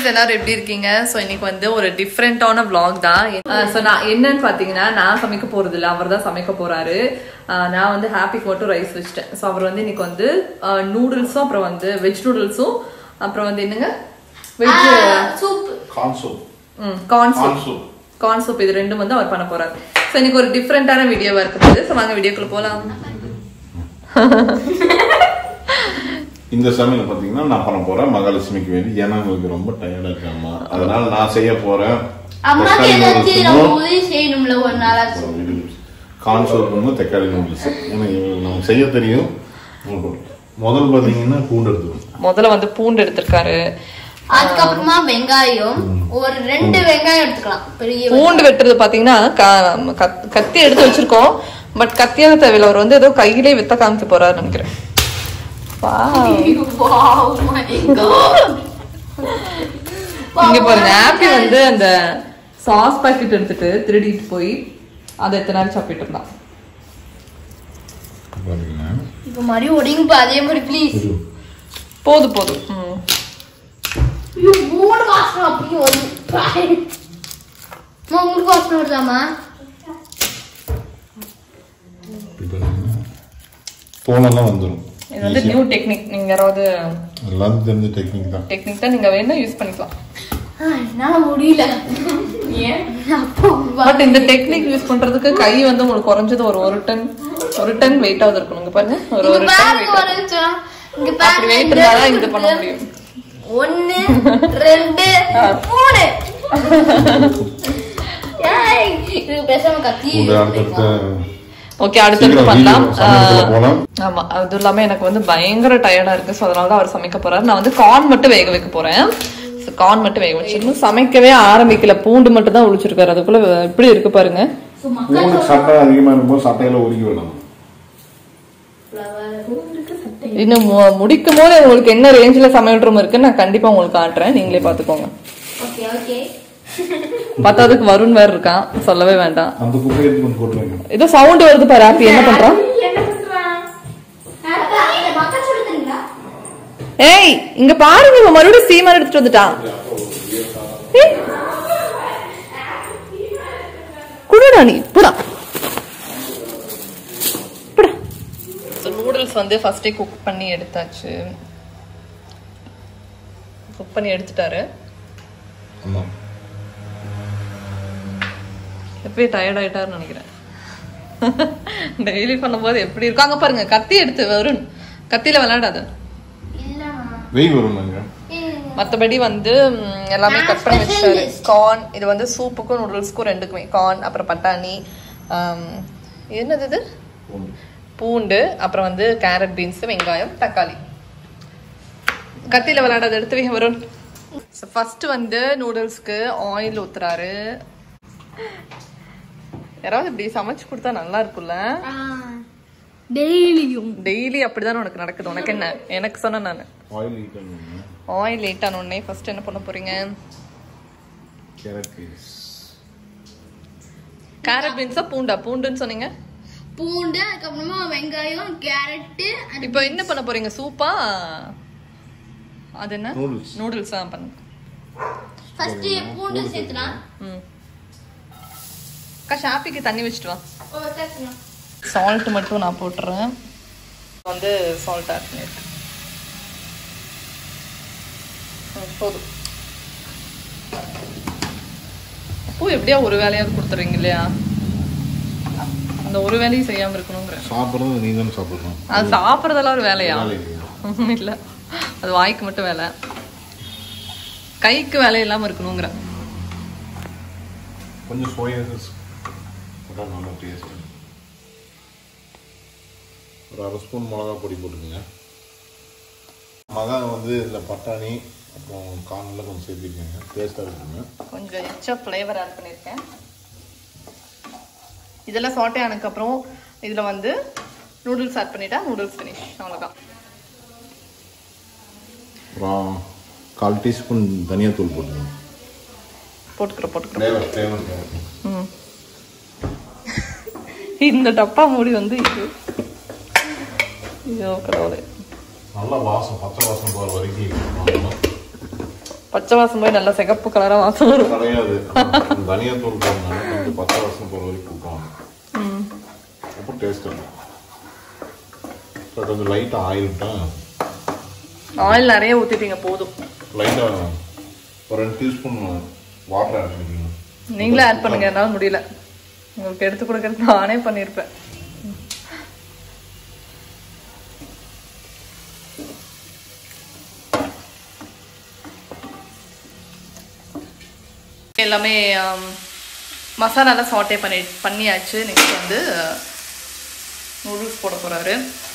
Friends எல்லாரும் எப்படி இருக்கீங்க ஸோ இன்னைக்கு வந்து ஒரு டிஃப்ரெண்டான vlog தான் ஸோ நான் என்னன்னு பார்த்தீங்கன்னா நான் சமைக்க போறது இல்லை அவர் தான் சமைக்க போறாரு அஹ் நான் வந்து ஹாப்பிக்கு மட்டும் ரைஸ் வச்சிட்டேன் ஸோ அவர் வந்து இன்னைக்கு வந்து நூடுல்ஸும் அப்புறம் வந்து வெஜ் நூடுல்ஸும் அப்புறம் வந்து என்னங்க வெஜ் சூப் கான்சோப் corn soup corn soup corn soup இது ரெண்டும் வந்து அவர் பண்ண போறாரு ஸோ இன்னைக்கு ஒரு டிஃப்ரெண்டான வீடியோவா இருக்குது ஸோ வாங்க வீடியோக்குள்ள போலாம் இந்த சமையல் பாத்தீங்கன்னா நான் பண்ண போறேன் மகாலட்சுமிக்கு வேண்டி ஏன்னா எங்களுக்கு ரொம்ப டயர்டா இருக்காமா அதனால நான் செய்ய போறேன் அம்மாக்கு ஏதாச்சும் நம்ம உதவி செய்யணும்ல ஒரு நாளாச்சும் கார்ன் சூப் தக்காளி நூடுல்ஸ் எனக்கு நமக்கு செய்ய தெரியும் முதல் பாத்தீங்கன்னா பூண்டு எடுத்துக்கணும் முதல்ல வந்து பூண்டு எடுத்திருக்காரு அதுக்கப்புறமா வெங்காயம் ஒரு ரெண்டு வெங்காயம் எடுத்துக்கலாம் பெரிய பூண்டு வெட்டுறது பாத்தீங்கன்னா க- கத்- கத்தி எடுத்து வச்சிருக்கோம் பட் கத்தியான தேவையில்ல அவர் வந்து ஏதோ கையிலே வித்த காமிக்க போறாரு நினைக்கிறேன் Wow. Wow, my God. இங்க பாருங்க ஆப்பி வந்து அந்த சாஸ் பாக்கெட் எடுத்துட்டு திருடிட்டு போய் அதை எத்தனை நாள் சாப்பிட்டு இருந்தான் பாத்தீங்கன்னா இப்ப மறுபடியும் ஒடிங்குப்பா அதே மாதிரி ப்ளீஸ் போதும் போதும் ம். ஐயோ மூணு வாசனை அப்படியே வரும் அம்மா, உங்களுக்கு வாசனை வருதாமா தோலெல்லாம் வந்துடும் இது வந்து நியூ டெக்னிக் நீங்க யாராவது எல்லாரும் தெரிஞ்ச டெக்னிக் தான் டெக்னிக் தான் நீங்க வேணா யூஸ் பண்ணிக்கலாம் ஆ, என்னால முடியல ஏன் அப்போ பட் இந்த டெக்னிக் யூஸ் பண்றதுக்கு கை வந்து உங்களுக்கு குறைஞ்சது ஒரு ஒரு டன் ஒரு டன் வெயிட்டாவது இருக்கணும் இங்க பாருங்க ஒரு ஒரு இங்க டன் பாருங்க வெயிட் ஒரு நிமிஷம். இங்க அப்படி பாருங்க வெயிட் இந்த இருந்தாதான் இது இருக்கு. பண்ண முடியும் ஒண்ணு ரெண்டு மூணு ஏய், இது பேசாம கத்தி பூண்டு அடுத்தடுத்த ஓகே அடுத்தது சீக்கிரம் பண்ணலாம் video சமையலுக்குள்ள ஆஹ், போலாம். ஆமா அது இல்லாம எனக்கு வந்து பயங்கர டயர்டா இருக்கு ஸோ அதனால தான் அவர் சமைக்க போறாரு நான் வந்து கார்ன் மட்டும் வேக வைக்க போறேன் ஸோ கார்ன் மட்டும் வேக வச்சிருந்தோம் சமைக்கவே ஆரம்பிக்கல பூண்டு மட்டும் தான் உழிச்சிருக்காரு அதுக்குள்ள இப்படி இருக்கு பாருங்க பூண்டு சட்டை அதிகமா இருக்கும்போது சட்டையில உருகி விடணும் இன்னும் மு- முடிக்கும் போது உங்களுக்கு என்ன ரேஞ்சில் சமையல் ரூம் இருக்குன்னு நான் கண்டிப்பா உங்களுக்கு காட்டுறேன் நீங்களே பாத்துக்கோங்க ஓகே ஓகே பத்தாவதுக்கு வருண் வேற இருக்கான் சொல்லவே வேண்டாம் அந்த குப்பையை எடுத்து கொண்டு போட்டு வைக்கணும் ஏதோ சவுண்ட் வருது பாரு ஆப்பி என்ன பண்றான் என்ன பண்றான் மக்கள் சொல்லுறீங்களா ஏய் இங்க பாருங்க இவன் மறுபடியும் சீமான் எடுத்துட்டு வந்துட்டான் ஏய். குடுடா நீ புடா புடா நூடுல்ஸ் வந்து ஃபர்ஸ்டே குக் பண்ணி எடுத்தாச்சு குக் பண்ணி எடுத்துட்டாரு ஆமா எப்பயே டயர்ட் ஆயிட்டாருன்னு நினைக்கிறேன் டெய்லி பண்ணும்போது எப்படி இருக்கும் அங்க பாருங்க கத்தி எடுத்து வருண் கத்தியில விளையாடாத இல்லம்மா வெயில் வரும் நாங்க மத்தபடி வந்து ம், எல்லாமே நான் கட் பண்ணி வச்சிட்டாரு specialist. கார்ன் இது வந்து சூப்புக்கும் நூடுல்ஸ்க்கும் ரெண்டுக்குமே கார்ன் அப்புறம் பட்டாணி ஆம், என்னது இது பூண்டு அப்புறம் வந்து கேரட் பீன்ஸ் வெங்காயம் தக்காளி கத்தியில விளையாடாத எடுத்து வை வரும் ஃபர்ஸ்ட் வந்து நூடுல்ஸ்க்கு ஆயில் ஊத்துறாரு யாராவது இப்படி சமைச்சு கொடுத்தா நல்லா இருக்கும்ல டெய்லியும் டெய்லி அப்படிதான் உனக்கு நடக்குது உனக்கு என்ன எனக்கு சொன்ன நான் ஆயில் ஹீட் பண்ணணும் ஆயில் லேட் ஆன உடனே ஃபர்ஸ்ட் என்ன பண்ண போறீங்க கேரட் பீன்ஸ் கேரட் பீன்ஸா பூண்டா பூண்டுன்னு சொன்னீங்க பூண்டு அதுக்கப்புறமா வெங்காயம் கேரட்டு இப்போ என்ன பண்ண போறீங்க சூப்பா அது என்ன Noodles. நூடுல்ஸ் தான் பண்ணுங்க ஃபர்ஸ்ட் பூண்டு சேர்த்துலாம் ம் அக்கா ஷாப்பிக்கு தண்ணி வச்சுட்டு வா ஓ சேர்த்துலாம் சால்ட் மட்டும் நான் போட்டுறேன் வந்து சால்ட் ஆட் பண்ணிருக்கேன் ம், போதும் பூ எப்படியா ஒரு வேலையாவது கொடுத்துறீங்க இல்லையா அந்த ஒரு வேலையும் செய்யாம இருக்கணுங்கிற சாப்பிட்றது நீ தானே சாப்பிடணும் அது சாப்பிட்றதெல்லாம் ஒரு வேலையா வேலை இல்லையா? இல்ல அது வாய்க்கு மட்டும் வேலை கைக்கு வேலை இல்லாம இருக்கணுங்கிற கொஞ்சம் சோயா சாஸ் அதான் நல்லா டேஸ்ட் ஒரு அரை ஸ்பூன் மிளகா பொடி போட்டுக்கோங்க மிளகா வந்து இதில் பட்டாணி அப்புறம் கார்னில் கொஞ்சம் சேர்த்துக்கோங்க டேஸ்ட்டாக இருக்குங்க கொஞ்சம் எச்சா ஃப்ளேவர் ஆட் பண்ணியிருக்கேன் இதெல்லாம் சாட்டே ஆனதுக்கப்புறம் இதில் வந்து நூடுல்ஸ் ஆட் பண்ணிட்டா நூடுல்ஸ் ஃபினிஷ் அவ்வளோதான் அப்புறம் கால் டீஸ்பூன் தனியாத்தூள் போட்டுக்கோங்க போட்டுக்கிறோம் போட்டுக்கிறோம் ஃப்ளேவர் ஃப்ளேவர் ம் இந்த டப்பா மூடி வந்து இது ஐயோ கடவுளே நல்ல வாசம் பச்சை வாசம் போகிற வரைக்கும் வாங்கணும். பச்சை வாசம் போய் நல்லா சிகப்பு கலரா வாசம் வரும் கிடையாது தனியா தூள் போடணும் கொஞ்சம் பச்சை வாசனை போகிற வரைக்கும் கூட்டுவாங்க அப்போ டேஸ்ட் இருக்கும் இப்போ கொஞ்சம் லைட்டாக ஆயில் விட்டா ஆயில் நிறைய ஊத்திட்டீங்க போதும் லைட்டாக ஒரு ரெண்டு டீஸ்பூன் வாட்டர் ஆட் பண்ணிக்கணும் நீங்களே ஆட் பண்ணுங்க என்னால முடியல உங்களுக்கு எடுத்து கொடுக்கறது நானே பண்ணியிருப்பேன் எல்லாமே ஆம், மசாலாலாம் சாட்டே பண்ணி பண்ணியாச்சு நெக்ஸ்ட் வந்து நூடுல்ஸ் போட போறாரு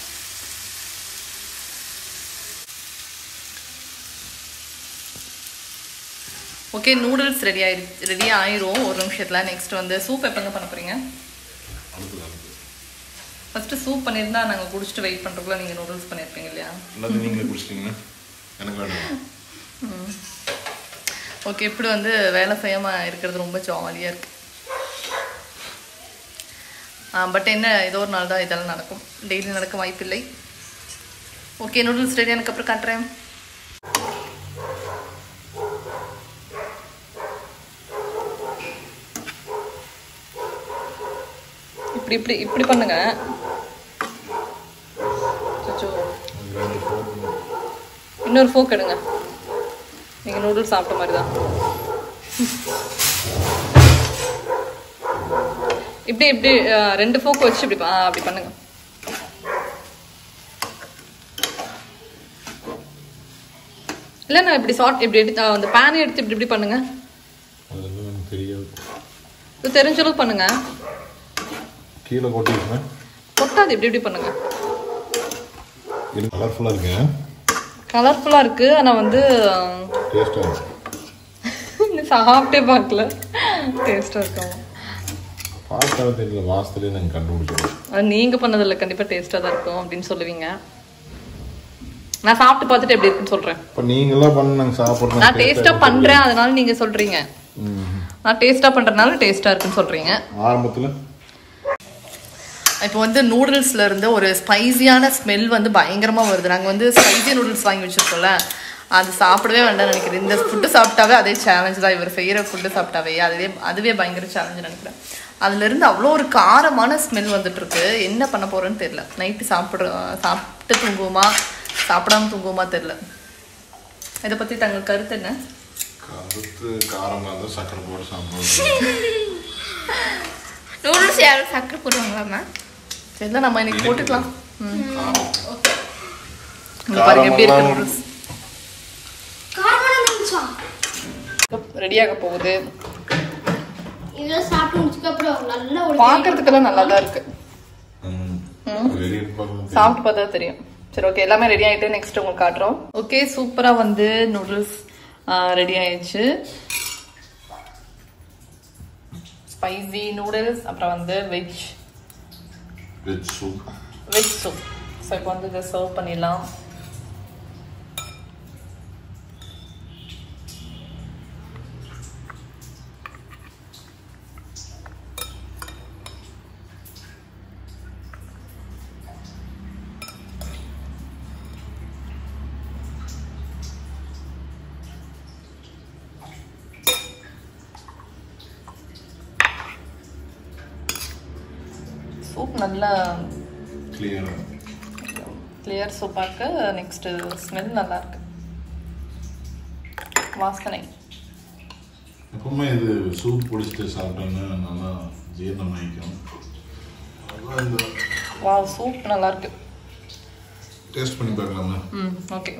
ஓகே நூடுல்ஸ் ரெடி ஆயிரு ரெடி ஆயிரும் ஒரு நிமிஷத்தில் நெக்ஸ்ட் வந்து சூப் எப்போங்க பண்ண போறீங்க ஃபர்ஸ்ட் சூப் பண்ணியிருந்தா நாங்கள் குடிச்சிட்டு வெயிட் பண்ணுறதுக்குள்ள நீங்கள் நூடுல்ஸ் பண்ணியிருப்பீங்க இல்லையா எல்லாத்தையும் நீங்களே குடிச்சிட்டிங்கன்னா எனக்கு வேணும் ஓகே இப்படி வந்து வேலை செய்யாமல் இருக்கிறது ரொம்ப ஜாலியாக இருக்கு பட் என்ன ஏதோ ஒரு நாள் தான் இதெல்லாம் நடக்கும் டெய்லி நடக்க வாய்ப்பில்லை ஓகே நூடுல்ஸ் ரெடி ஆனதுக்கப்புறம் காட்டுறேன் இப்படி இப்படி இப்படி பண்ணுங்க அச்சோ. ரெண்டு ஃபோன் இன்னொரு ஃபோக் எடுங்க நீங்கள் நூடுல்ஸ் சாப்பிட்ட மாதிரி தான் இப்படி இப்படி அஹ், ரெண்டு ஃபோக் வச்சு இப்படி ப- ஆ, அப்படி பண்ணுங்க இல்லை நான் இப்படி ஷார்ட் இப்படி எடுத்து அஹ், அந்த பேனை எடுத்து இப்படி இப்படி பண்ணுங்க அது வந்து எனக்கு தெரியாது இது தெரிஞ்ச அளவுக்கு பண்ணுங்க கீழே கொட்டிருக்கேன் கொட்டாது இப்படி இப்படி பண்ணுங்க இது கலர்ஃபுல்லாக இருக்குங்க கலர்ஃபுல்லாக இருக்கு ஆனால் வந்து அஹ், டேஸ்ட்டாக இருக்கு இன்னும் சாப்பிட்டே பார்க்கல டேஸ்ட்டாக இருக்கும் பார்த்தாலும் தெரியல வாசத்துலேயே நாங்கள் கண்டுபிடிச்சிருக்கோம் அது நீங்க பண்ணதில்ல கண்டிப்பா டேஸ்டா தான் இருக்கும் அப்படின்னு சொல்லுவீங்க நான் சாப்பிட்டு பார்த்துட்டு எப்படி இருக்குன்னு சொல்றேன் இப்போ நீங்களாம் பண்ண நாங்கள் சாப்பிட்றோம் நான் டேஸ்டா பண்றேன் அதனால நீங்க சொல்றீங்க நான் டேஸ்டா பண்றதுனால டேஸ்டா இருக்குன்னு சொல்றீங்க ஆரம்பத்தில் இப்போ வந்து நூடுல்ஸ்ல இருந்து ஒரு ஸ்பைசியான ஸ்மெல் வந்து பயங்கரமா வருது நாங்க வந்து ஸ்பைசி நூடுல்ஸ் வாங்கி வச்சிருக்கோம்ல அது சாப்பிடவே வேண்டாம்னு நினைக்கிறேன் இந்த ஃபுட்டு சாப்பிட்டாவே அதே சேலஞ்ச் தான் இவர் செய்யற ஃபுட்டு சாப்பிட்டாவே அதுவே அதுவே பயங்கர சேலஞ்சு நினைக்கிறேன் அதுல இருந்து அவ்வளோ ஒரு காரமான ஸ்மெல் வந்துட்டு இருக்கு என்ன பண்ண போறேன்னு தெரியல நைட்டு சாப்பிட்ற சாப்பிட்டு தூங்குவோமா சாப்பிடாம தூங்குவோமா தெரியல இதை பத்தி தங்கள் கருத்து என்ன கருத்து காரமாக இருந்தால் சக்கரை போட்டு சாப்பிடுவோம் நூடுல்ஸ் யாரும் சக்கரை போடுவாங்களாம்மா தெரியல நம்ம இன்னைக்கு போட்டுக்கலாம் ம். காரம் இங்க பாருங்க எப்படி இருக்கு நூடுல்ஸ் காரமான நூடுல்ஸா ரெடியாக போகுது இதெல்லாம் சாப்பிட்டு முடிச்சுக்க அப்புறம் நல்லா ஒரு பார்க்கறதுக்கெல்லாம் நல்லா தான் இருக்கு வெளியே பார்க்கணும் சாப்பிட்டு பார்த்தா தெரியும் சரி ஓகே எல்லாமே ரெடி ஆயிட்டு நெக்ஸ்ட் உங்களுக்கு காட்டுறோம் ஓகே சூப்பரா வந்து நூடுல்ஸ் ரெடி ஆயிடுச்சு ஸ்பைசி நூடுல்ஸ் அப்புறம் வந்து veg veg soup veg soup so இப்போ வந்து இதை சர்வ் பண்ணிடலாம் சூப் நல்லா கிளியராக கிளியர் சூப்பாக இருக்கு நெக்ஸ்ட் ஸ்மெல் நல்லா இருக்கு வாசனை எப்பவுமே இது சூப் குடிச்சிட்டு சாப்பிட்டோன்னா நல்லா ஜீரணம் ஆகிக்கும் அதான் இந்த வா சூப் நல்லா இருக்கு டேஸ்ட் பண்ணி பார்க்கலாமா ம் ஓகே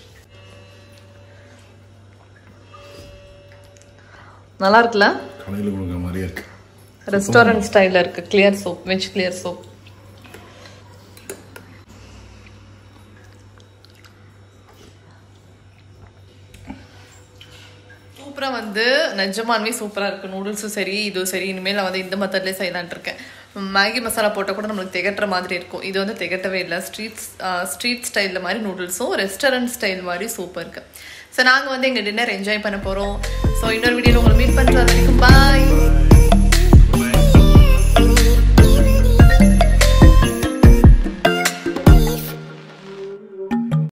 நல்லா இருக்குல்ல கடையில் கொடுக்குற மாதிரியே இருக்கு ரெஸ்டாரண்ட் ஸ்டைலில் இருக்கு clear soup veg clear soup சூப்பராக வந்து நிஜமானவே சூப்பராக இருக்குது நூடுல்ஸும் சரி இதுவும் சரி இனிமேல் நான் வந்து இந்த மெத்தட்லேயே செய்யலான்ட்டு இருக்கேன் மேகி மசாலா போட்டால் கூட நம்மளுக்கு திகட்டுற மாதிரி இருக்கும் இது வந்து திகட்டவே இல்லை ஸ்ட்ரீட் ஸ்ட்ரீட் ஸ்டைலில் மாதிரி நூடுல்ஸும் ரெஸ்டாரண்ட் ஸ்டைல் மாதிரி சூப்பர் இருக்குது ஸோ நாங்கள் வந்து எங்கள் டின்னர் என்ஜாய் பண்ண போகிறோம் ஸோ இன்னொரு வீடியோவில் உங்களை மீட் பண்ணுறது வரைக்கும் பாய்